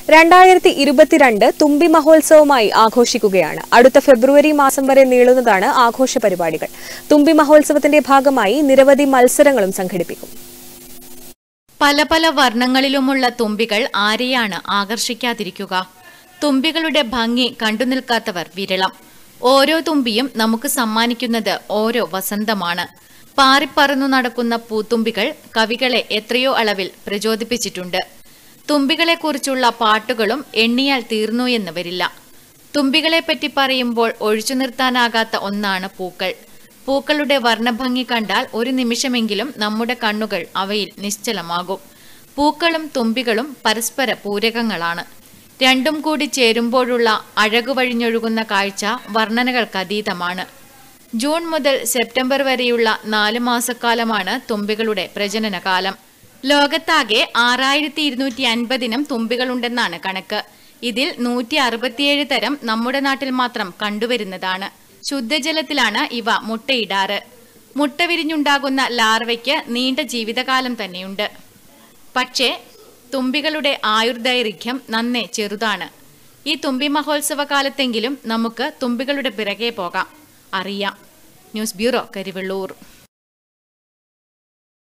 രണ്ടായിരത്തി ഇരുപത്തിരണ്ട് തുമ്പി മഹോത്സവമായി ആഘോഷിക്കുകയാണ് അടുത്ത ഫെബ്രുവരി മാസം വരെ നീളുന്നതാണ് ആഘോഷ പരിപാടികൾ തുമ്പി മഹോത്സവത്തിന്റെ ഭാഗമായി നിരവധി മത്സരങ്ങളും സംഘടിപ്പിക്കും പല പല വർണ്ണങ്ങളിലുമുള്ള തുമ്പികൾ ആരെയാണ് ആകർഷിക്കാതിരിക്കുക തുമ്പികളുടെ ഭംഗി കണ്ടുനിൽക്കാത്തവർ വിരളം ഓരോ തുമ്പിയും നമുക്ക് സമ്മാനിക്കുന്നത് ഓരോ വസന്തമാണ് പാറിപ്പറന്നു നടക്കുന്ന പൂത്തുമ്പികൾ കവികളെ എത്രയോ അളവിൽ പ്രചോദിപ്പിച്ചിട്ടുണ്ട് തുമ്പികളെക്കുറിച്ചുള്ള പാട്ടുകളും എണ്ണിയാൽ തീർന്നു എന്ന് വരില്ല തുമ്പികളെപ്പറ്റി പറയുമ്പോൾ ഒഴിച്ചു നിർത്താനാകാത്ത ഒന്നാണ് പൂക്കൾ പൂക്കളുടെ വർണ്ണഭംഗി കണ്ടാൽ ഒരു നിമിഷമെങ്കിലും നമ്മുടെ കണ്ണുകൾ അവയിൽ നിശ്ചലമാകും പൂക്കളും തുമ്പികളും പരസ്പര പൂരകങ്ങളാണ് രണ്ടും കൂടി ചേരുമ്പോഴുള്ള അഴകുവഴിഞ്ഞൊഴുകുന്ന കാഴ്ച വർണ്ണനകൾക്കതീതമാണ് ജൂൺ മുതൽ സെപ്റ്റംബർ വരെയുള്ള നാല് മാസക്കാലമാണ് തുമ്പികളുടെ പ്രജനനകാലം ലോകത്താകെ ആറായിരത്തി ഇരുന്നൂറ്റി അൻപതിനം തുമ്പികളുണ്ടെന്നാണ് കണക്ക് ഇതിൽ നൂറ്റി അറുപത്തിയേഴ് തരം നമ്മുടെ നാട്ടിൽ മാത്രം കണ്ടുവരുന്നതാണ് ശുദ്ധജലത്തിലാണ് ഇവ മുട്ടയിടാറ് മുട്ട വിരിഞ്ഞുണ്ടാകുന്ന ലാർവയ്ക്ക് നീണ്ട ജീവിതകാലം തന്നെയുണ്ട് പക്ഷേ തുമ്പികളുടെ ആയുർദൈർഘ്യം നന്നേ ചെറുതാണ് ഈ തുമ്പി മഹോത്സവ കാലത്തെങ്കിലും നമുക്ക് തുമ്പികളുടെ പിറകെ പോകാം അറിയാം ന്യൂസ് ബ്യൂറോ കരിവെള്ളൂർ